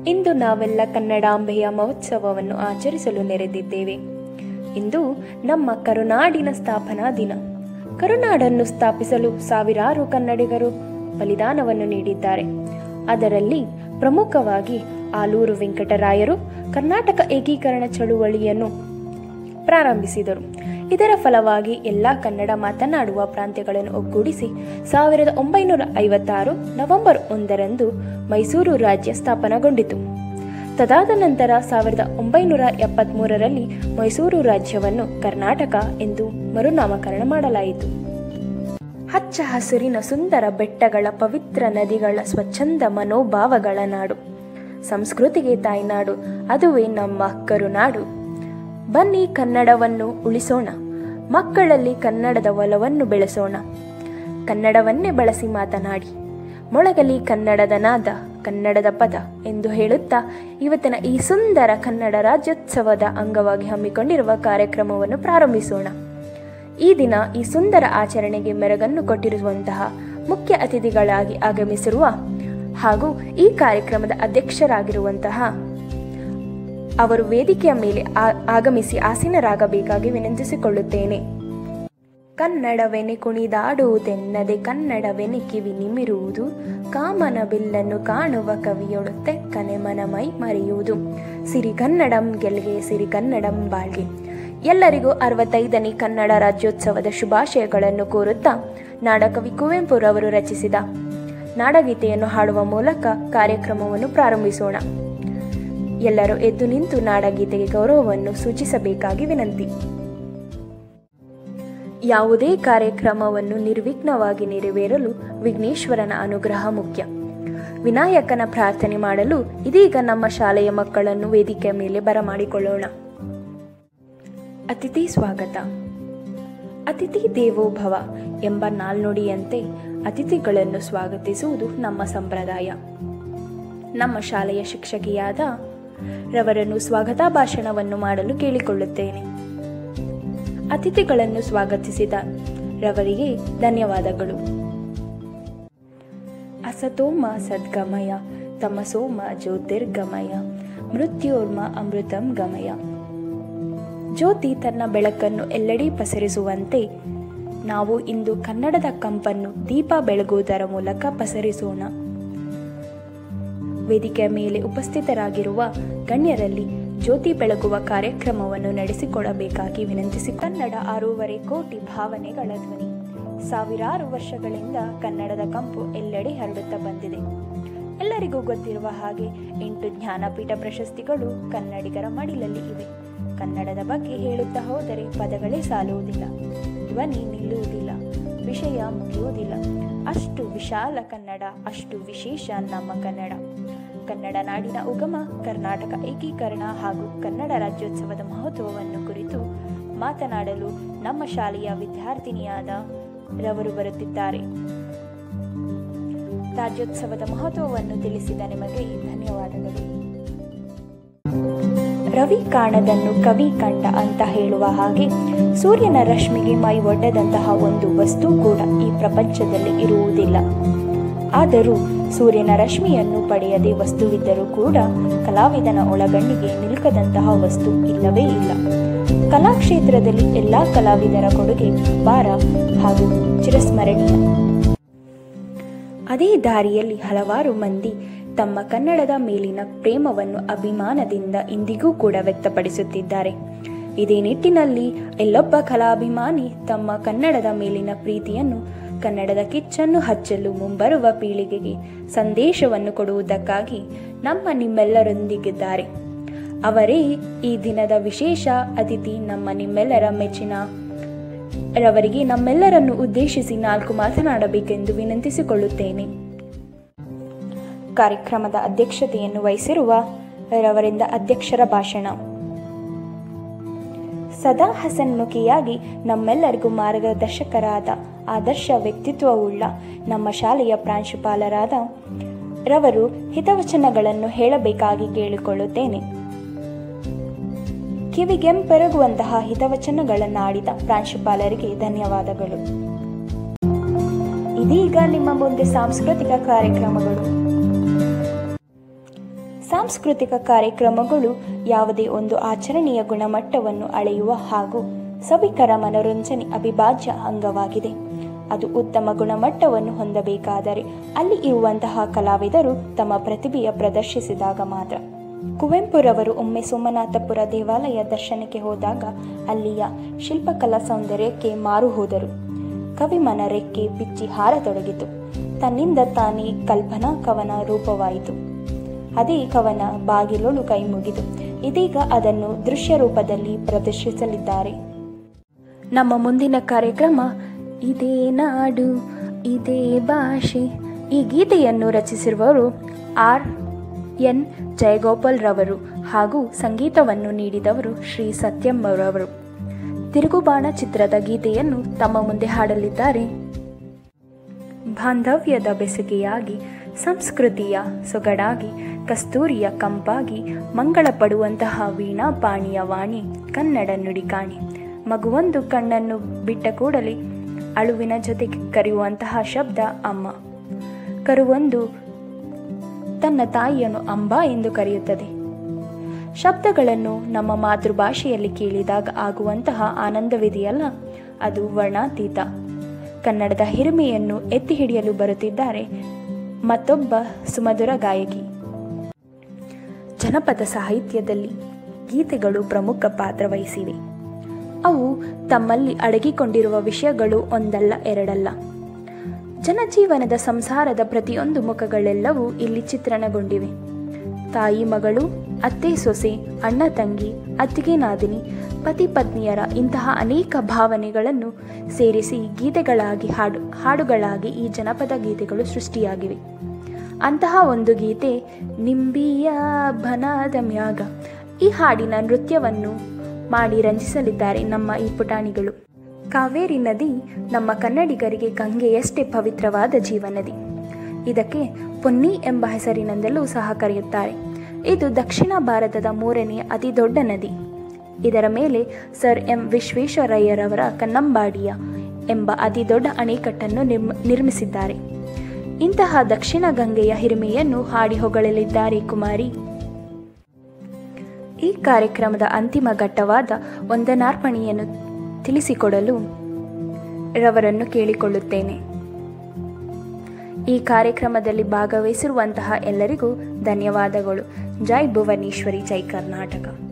ಇಂದು ನಾವೆಲ್ಲ ಕನ್ನಡಾಂಬೆಯ ಮಹೋತ್ಸವವನ್ನು ಆಚರಿಸಲು ನೆರೆದಿದ್ದೇವೆ ಇಂದು ನಮ್ಮ ಕರುನಾಡಿನ ಸ್ಥಾಪನಾ ದಿನ ಕರುನಾಡನ್ನು ಸ್ಥಾಪಿಸಲು ಸಾವಿರಾರು ಕನ್ನಡಿಗರು ಬಲಿದಾನವನ್ನು ನೀಡಿದ್ದಾರೆ ಅದರಲ್ಲಿ ಪ್ರಮುಖವಾಗಿ ಆಲೂರು ವೆಂಕಟರಾಯರು ಕರ್ನಾಟಕ ಏಕೀಕರಣ ಚಳುವಳಿಯನ್ನು ಪ್ರಾರಂಭಿಸಿದರು ಇದರ ಫಲವಾಗಿ ಎಲ್ಲ ಕನ್ನಡ ಮಾತನಾಡುವ ಪ್ರಾಂತ್ಯಗಳನ್ನು ಒಗ್ಗೂಡಿಸಿ ಸಾವಿರದ ಒಂಬೈನೂರ ಐವತ್ತಾರು ನವೆಂಬರ್ ಒಂದರಂದು ಮೈಸೂರು ರಾಜ್ಯ ಸ್ಥಾಪನೆಗೊಂಡಿತು ತದಾದ ನಂತರ ಸಾವಿರದ ಒಂಬೈನೂರ ಎಪ್ಪತ್ತ್ಮೂರರಲ್ಲಿ ಮೈಸೂರು ರಾಜ್ಯವನ್ನು ಕರ್ನಾಟಕ ಎಂದು ಮರುನಾಮಕರಣ ಮಾಡಲಾಯಿತು ಹಚ್ಚ ಹಸಿರಿನ ಸುಂದರ ಬೆಟ್ಟಗಳ ಪವಿತ್ರ ನದಿಗಳ ಸ್ವಚ್ಛಂದ ಮನೋಭಾವಗಳ ನಾಡು ಸಂಸ್ಕೃತಿಗೆ ತಾಯ್ನಾಡು ಅದುವೇ ನಮ್ಮ ಕರುನಾಡು ಬನ್ನಿ ಕನ್ನಡವನ್ನು ಉಳಿಸೋಣ ಮಕ್ಕಳಲ್ಲಿ ಕನ್ನಡದ ಒಲವನ್ನು ಬೆಳೆಸೋಣ ಕನ್ನಡವನ್ನೇ ಬಳಸಿ ಮಾತನಾಡಿ ಮೊಳಗಲಿ ಕನ್ನಡದ ನಾದ ಕನ್ನಡದ ಪದ ಎಂದು ಹೇಳುತ್ತಾ ಇವತ್ತಿನ ಈ ಸುಂದರ ಕನ್ನಡ ರಾಜ್ಯೋತ್ಸವದ ಅಂಗವಾಗಿ ಹಮ್ಮಿಕೊಂಡಿರುವ ಕಾರ್ಯಕ್ರಮವನ್ನು ಪ್ರಾರಂಭಿಸೋಣ ಈ ದಿನ ಈ ಸುಂದರ ಆಚರಣೆಗೆ ಮೆರಗನ್ನು ಕೊಟ್ಟಿರುವಂತಹ ಮುಖ್ಯ ಅತಿಥಿಗಳಾಗಿ ಆಗಮಿಸಿರುವ ಹಾಗೂ ಈ ಕಾರ್ಯಕ್ರಮದ ಅಧ್ಯಕ್ಷರಾಗಿರುವಂತಹ ಅವರು ವೇದಿಕೆಯ ಮೇಲೆ ಆ- ಆಗಮಿಸಿ ಆಸೀನರಾಗಬೇಕಾಗಿ ವಿನಂತಿಸಿಕೊಳ್ಳುತ್ತೇನೆ ಕನ್ನಡವೆನೆ ಕುಣಿದಾಡುವುದೆನ್ನದೆ ಕನ್ನಡವೆನೆ ಕಿವಿ ನಿಮಿರುವುದು ಕಾಮನ ಬಿಲ್ಲನ್ನು ಕಾಣುವ ಕವಿಯೊಳು ತೆಕ್ಕನೆ ಮನಮೈ ಮರೆಯುವುದು ಸಿರಿ ಕನ್ನಡಂ ಗೆಲ್ಗೆ ಸಿರಿ ಕನ್ನಡಂ ಬಾಳ್ಗೆ ಎಲ್ಲರಿಗೂ ಅರವತ್ತೈದನೇ ಕನ್ನಡ ರಾಜ್ಯೋತ್ಸವದ ಶುಭಾಶಯಗಳನ್ನು ಕೋರುತ್ತಾ ನಾಡಕವಿ ಕುವೆಂಪುರವರು ರಚಿಸಿದ ನಾಡಗೀತೆಯನ್ನು ಹಾಡುವ ಮೂಲಕ ಕಾರ್ಯಕ್ರಮವನ್ನು ಪ್ರಾರಂಭಿಸೋಣ ಎಲ್ಲರೂ ಎದ್ದು ನಿಂತು ನಾಡಗೀತೆಗೆ ಗೌರವವನ್ನು ಸೂಚಿಸಬೇಕಾಗಿ ವಿನಂತಿ ಯಾವುದೇ ಕಾರ್ಯಕ್ರಮವನ್ನು ನಿರ್ವಿಘ್ನವಾಗಿ ನೆರವೇರಲು ವಿಘ್ನೇಶ್ವರನ ಅನುಗ್ರಹ ಮುಖ್ಯ ವಿನಾಯಕನ ಪ್ರಾರ್ಥನೆ ಮಾಡಲು ಇದೀಗ ನಮ್ಮ ಶಾಲೆಯ ಮಕ್ಕಳನ್ನು ವೇದಿಕೆಯ ಮೇಲೆ ಬರಮಾಡಿಕೊಳ್ಳೋಣ ಅತಿಥಿ ಸ್ವಾಗತ ಅತಿಥಿ ದೇವೋ ಭವ ಎಂಬ ನಾಲ್ನುಡಿಯಂತೆ ಅತಿಥಿಗಳನ್ನು ಸ್ವಾಗತಿಸುವುದು ನಮ್ಮ ಸಂಪ್ರದಾಯ ನಮ್ಮ ಶಾಲೆಯ ಶಿಕ್ಷಕಿಯಾದ ರವರನ್ನು ಸ್ವಾಗತ ಭಾಷಣವನ್ನು ಮಾಡಲು ಕೇಳಿಕೊಳ್ಳುತ್ತೇನೆ ಅತಿಥಿಗಳನ್ನು ಸ್ವಾಗತಿಸಿದ ರವರಿಗೆ ಧನ್ಯವಾದಗಳು ಅಸತೋಮ ಸದ್ಗಮಯ ತಮಸೋಮ ಜ್ಯೋತಿರ್ಗಮಯ ಮೃತ್ಯೋರ್ಮ ಅಮೃತಂ ಗಮಯ ಜ್ಯೋತಿ ತನ್ನ ಬೆಳಕನ್ನು ಎಲ್ಲೆಡೆ ಪಸರಿಸುವಂತೆ ನಾವು ಇಂದು ಕನ್ನಡದ ಕಂಪನ್ನು ದೀಪ ಬೆಳಗುವುದರ ಮೂಲಕ ಪಸರಿಸೋಣ ವೇದಿಕೆಯ ಮೇಲೆ ಉಪಸ್ಥಿತರಾಗಿರುವ ಗಣ್ಯರಲ್ಲಿ ಜ್ಯೋತಿ ಬೆಳಗುವ ಕಾರ್ಯಕ್ರಮವನ್ನು ನಡೆಸಿಕೊಡಬೇಕಾಗಿ ವಿನಂತಿಸಿ ಕನ್ನಡ ಆರೂವರೆ ಕೋಟಿ ಭಾವನೆಗಳ ಧ್ವನಿ ಸಾವಿರಾರು ವರ್ಷಗಳಿಂದ ಕನ್ನಡದ ಕಂಪು ಎಲ್ಲೆಡೆ ಹರಡುತ್ತಾ ಬಂದಿದೆ ಎಲ್ಲರಿಗೂ ಗೊತ್ತಿರುವ ಹಾಗೆ ಎಂಟು ಜ್ಞಾನಪೀಠ ಪ್ರಶಸ್ತಿಗಳು ಕನ್ನಡಿಗರ ಮಡಿಲಲ್ಲಿ ಇವೆ ಕನ್ನಡದ ಬಗ್ಗೆ ಹೇಳುತ್ತಾ ಹೋದರೆ ಪದಗಳೇ ಸಾಲುವುದಿಲ್ಲ ಧ್ವನಿ ನಿಲ್ಲುವುದಿಲ್ಲ ವಿಷಯ ಮುಗಿಯುವುದಿಲ್ಲ ಅಷ್ಟು ವಿಶಾಲ ಕನ್ನಡ ಅಷ್ಟು ವಿಶೇಷ ನಮ್ಮ ಕನ್ನಡ ಕನ್ನಡ ನಾಡಿನ ಉಗಮ ಕರ್ನಾಟಕ ಏಕೀಕರಣ ಹಾಗೂ ಕನ್ನಡ ರಾಜ್ಯೋತ್ಸವದ ಮಹತ್ವವನ್ನು ಕುರಿತು ಮಾತನಾಡಲು ನಮ್ಮ ಶಾಲೆಯ ವಿದ್ಯಾರ್ಥಿನಿಯಾದ ರವರು ಬರುತ್ತಿದ್ದಾರೆ ರಾಜ್ಯೋತ್ಸವದ ಮಹತ್ವವನ್ನು ತಿಳಿಸಿದ ನಿಮಗೆ ಧನ್ಯವಾದಗಳು ರವಿ ಕಾಣದನ್ನು ಕವಿ ಕಂಡ ಅಂತ ಹೇಳುವ ಹಾಗೆ ಸೂರ್ಯನ ರಶ್ಮಿಗೆ ಮೈ ಒಡ್ಡದಂತಹ ಒಂದು ವಸ್ತು ಕೂಡ ಈ ಪ್ರಪಂಚದಲ್ಲಿ ಇರುವುದಿಲ್ಲ ಆದರೂ ಸೂರ್ಯನ ರಶ್ಮಿಯನ್ನು ಪಡೆಯದೆ ವಸ್ತುವಿದ್ದರೂ ಕೂಡ ಕಲಾವಿದನ ಒಳಗಣ್ಣಿಗೆ ನಿಲುಕದಂತಹ ವಸ್ತು ಇಲ್ಲವೇ ಇಲ್ಲ ಕಲಾಕ್ಷೇತ್ರದಲ್ಲಿ ಎಲ್ಲ ಕಲಾವಿದರ ಕೊಡುಗೆ ಅಪಾರ ಹಾಗೂ ಚಿರಸ್ಮರಣೀಯ ಅದೇ ದಾರಿಯಲ್ಲಿ ಹಲವಾರು ಮಂದಿ ತಮ್ಮ ಕನ್ನಡದ ಮೇಲಿನ ಪ್ರೇಮವನ್ನು ಅಭಿಮಾನದಿಂದ ಇಂದಿಗೂ ಕೂಡ ವ್ಯಕ್ತಪಡಿಸುತ್ತಿದ್ದಾರೆ ಇದೇ ನಿಟ್ಟಿನಲ್ಲಿ ಎಲ್ಲೊಬ್ಬ ಕಲಾಭಿಮಾನಿ ತಮ್ಮ ಕನ್ನಡದ ಮೇಲಿನ ಪ್ರೀತಿಯನ್ನು ಕನ್ನಡದ ಕಿಚ್ಚನ್ನು ಹಚ್ಚಲು ಮುಂಬರುವ ಪೀಳಿಗೆಗೆ ಸಂದೇಶವನ್ನು ಕೊಡುವುದಕ್ಕಾಗಿ ನಮ್ಮ ನಿಮ್ಮೆಲ್ಲರೊಂದಿಗಿದ್ದಾರೆ ಅವರೇ ಈ ದಿನದ ವಿಶೇಷ ಅತಿಥಿ ನಮ್ಮ ನಿಮ್ಮೆಲ್ಲರ ಮೆಚ್ಚಿನ ರವರಿಗೆ ನಮ್ಮೆಲ್ಲರನ್ನು ಉದ್ದೇಶಿಸಿ ನಾಲ್ಕು ಮಾತನಾಡಬೇಕೆಂದು ವಿನಂತಿಸಿಕೊಳ್ಳುತ್ತೇನೆ ಕಾರ್ಯಕ್ರಮದ ಅಧ್ಯಕ್ಷತೆಯನ್ನು ವಹಿಸಿರುವ ರವರಿಂದ ಅಧ್ಯಕ್ಷರ ಭಾಷಣ ಸದಾ ಹಸನ್ಮುಖಿಯಾಗಿ ನಮ್ಮೆಲ್ಲರಿಗೂ ಮಾರ್ಗದರ್ಶಕರಾದ ಆದರ್ಶ ವ್ಯಕ್ತಿತ್ವವುಳ್ಳ ನಮ್ಮ ಶಾಲೆಯ ಪ್ರಾಂಶುಪಾಲರಾದ ರವರು ಹಿತವಚನಗಳನ್ನು ಹೇಳಬೇಕಾಗಿ ಕೇಳಿಕೊಳ್ಳುತ್ತೇನೆ ಕಿವಿಗೆಂಪೆರಗುವಂತಹ ಹಿತವಚನಗಳನ್ನಾಡಿದ ಪ್ರಾಂಶುಪಾಲರಿಗೆ ಧನ್ಯವಾದಗಳು ಇದೀಗ ನಿಮ್ಮ ಮುಂದೆ ಸಾಂಸ್ಕೃತಿಕ ಕಾರ್ಯಕ್ರಮಗಳು ಸಾಂಸ್ಕೃತಿಕ ಕಾರ್ಯಕ್ರಮಗಳು ಯಾವುದೇ ಒಂದು ಆಚರಣೆಯ ಗುಣಮಟ್ಟವನ್ನು ಅಳೆಯುವ ಹಾಗೂ ಸಭಿಕರ ಮನೋರಂಜನೆ ಅವಿಭಾಜ್ಯ ಅಂಗವಾಗಿದೆ ಅದು ಉತ್ತಮ ಗುಣಮಟ್ಟವನ್ನು ಹೊಂದಬೇಕಾದರೆ ಅಲ್ಲಿ ಇರುವಂತಹ ಕಲಾವಿದರು ತಮ್ಮ ಪ್ರತಿಭೆಯ ಪ್ರದರ್ಶಿಸಿದಾಗ ಮಾತ್ರ ಕುವೆಂಪುರವರು ಒಮ್ಮೆ ಸೋಮನಾಥಪುರ ದೇವಾಲಯ ದರ್ಶನಕ್ಕೆ ಹೋದಾಗ ಅಲ್ಲಿಯ ಶಿಲ್ಪಕಲಾ ಸೌಂದರ್ಯಕ್ಕೆ ಮಾರು ಹೋದರು ಕವಿಮನ ರೆಕ್ಕೆ ಬಿಚ್ಚಿ ಹಾರತೊಡಗಿತು ತನ್ನಿಂದ ತಾನೇ ಕಲ್ಪನಾ ಕವನ ರೂಪವಾಯಿತು ಅದೇ ಕವನ ಬಾಗಿಲೊಳು ಕೈ ಮುಗಿದು ಇದೀಗ ಅದನ್ನು ದೃಶ್ಯ ರೂಪದಲ್ಲಿ ಪ್ರದರ್ಶಿಸಲಿದ್ದಾರೆ ನಮ್ಮ ಮುಂದಿನ ಕಾರ್ಯಕ್ರಮ ಇದೇ ನಾಡು ಇದೇ ಭಾಷೆ ಈ ಗೀತೆಯನ್ನು ರಚಿಸಿರುವವರು ಆರ್ ಎನ್ ಜಯಗೋಪಾಲ್ ರವರು ಹಾಗೂ ಸಂಗೀತವನ್ನು ನೀಡಿದವರು ಶ್ರೀ ಸತ್ಯಂ ರವರು ತಿರುಗುಬಾಣ ಚಿತ್ರದ ಗೀತೆಯನ್ನು ತಮ್ಮ ಮುಂದೆ ಹಾಡಲಿದ್ದಾರೆ ಬಾಂಧವ್ಯದ ಬೆಸುಗೆಯಾಗಿ ಸಂಸ್ಕೃತಿಯ ಸೊಗಡಾಗಿ ಕಸ್ತೂರಿಯ ಕಂಪಾಗಿ ಮಂಗಳ ಪಡುವಂತಹ ವೀಣಾಪಾಣಿಯ ವಾಣಿ ಕನ್ನಡ ನುಡಿಕಾಣಿ ಮಗುವೊಂದು ಕಣ್ಣನ್ನು ಬಿಟ್ಟ ಕೂಡಲೇ ಅಳುವಿನ ಜೊತೆ ಕರೆಯುವಂತಹ ಶಬ್ದ ಅಮ್ಮ ಕರುವೊಂದು ತನ್ನ ತಾಯಿಯನ್ನು ಅಂಬಾ ಎಂದು ಕರೆಯುತ್ತದೆ ಶಬ್ದಗಳನ್ನು ನಮ್ಮ ಮಾತೃಭಾಷೆಯಲ್ಲಿ ಕೇಳಿದಾಗ ಆಗುವಂತಹ ಆನಂದವಿದೆಯಲ್ಲ ಅದು ವರ್ಣಾತೀತ ಕನ್ನಡದ ಹಿರಿಮೆಯನ್ನು ಎತ್ತಿ ಹಿಡಿಯಲು ಬರುತ್ತಿದ್ದಾರೆ ಮತ್ತೊಬ್ಬ ಸುಮಧುರ ಗಾಯಕಿ ಜನಪದ ಸಾಹಿತ್ಯದಲ್ಲಿ ಗೀತೆಗಳು ಪ್ರಮುಖ ಪಾತ್ರ ವಹಿಸಿವೆ ಅವು ತಮ್ಮಲ್ಲಿ ಅಡಗಿಕೊಂಡಿರುವ ವಿಷಯಗಳು ಒಂದಲ್ಲ ಎರಡಲ್ಲ ಜನಜೀವನದ ಸಂಸಾರದ ಪ್ರತಿಯೊಂದು ಮುಖಗಳೆಲ್ಲವೂ ಇಲ್ಲಿ ಚಿತ್ರಣಗೊಂಡಿವೆ ತಾಯಿ ಮಗಳು ಅತ್ತೆ ಸೊಸೆ ಅಣ್ಣ ತಂಗಿ ಅತ್ತಿಗೆ ನಾದಿನಿ ಪತಿ ಪತ್ನಿಯರ ಇಂತಹ ಅನೇಕ ಭಾವನೆಗಳನ್ನು ಸೇರಿಸಿ ಗೀತೆಗಳಾಗಿ ಹಾಡು ಹಾಡುಗಳಾಗಿ ಈ ಜನಪದ ಗೀತೆಗಳು ಸೃಷ್ಟಿಯಾಗಿವೆ ಅಂತಹ ಒಂದು ಗೀತೆ ನಿಂಬಿಯ ಬನಾದ ಮ್ಯಾಗ ಈ ಹಾಡಿನ ನೃತ್ಯವನ್ನು ಮಾಡಿ ರಂಜಿಸಲಿದ್ದಾರೆ ನಮ್ಮ ಈ ಪುಟಾಣಿಗಳು ಕಾವೇರಿ ನದಿ ನಮ್ಮ ಕನ್ನಡಿಗರಿಗೆ ಗಂಗೆಯಷ್ಟೇ ಪವಿತ್ರವಾದ ಜೀವನದಿ ಇದಕ್ಕೆ ಪೊನ್ನಿ ಎಂಬ ಹೆಸರಿನಿಂದಲೂ ಸಹ ಕರೆಯುತ್ತಾರೆ ಇದು ದಕ್ಷಿಣ ಭಾರತದ ಮೂರನೇ ಅತಿ ದೊಡ್ಡ ನದಿ ಇದರ ಮೇಲೆ ಸರ್ ಎಂ ವಿಶ್ವೇಶ್ವರಯ್ಯರವರ ಕನ್ನಂಬಾಡಿಯ ಎಂಬ ಅತಿ ದೊಡ್ಡ ಅಣೆಕಟ್ಟನ್ನು ನಿರ್ಮ ನಿರ್ಮಿಸಿದ್ದಾರೆ ಇಂತಹ ದಕ್ಷಿಣ ಗಂಗೆಯ ಹಿರಿಮೆಯನ್ನು ಹಾಡಿ ಹೊಗಳಲಿದ್ದಾರೆ ಕುಮಾರಿ ಈ ಕಾರ್ಯಕ್ರಮದ ಅಂತಿಮ ಘಟ್ಟವಾದ ವಂದನಾರ್ಪಣೆಯನ್ನು ತಿಳಿಸಿಕೊಡಲು ರವರನ್ನು ಕೇಳಿಕೊಳ್ಳುತ್ತೇನೆ ಈ ಕಾರ್ಯಕ್ರಮದಲ್ಲಿ ಭಾಗವಹಿಸಿರುವಂತಹ ಎಲ್ಲರಿಗೂ ಧನ್ಯವಾದಗಳು ಜೈ ಭುವನೇಶ್ವರಿ ಜೈ ಕರ್ನಾಟಕ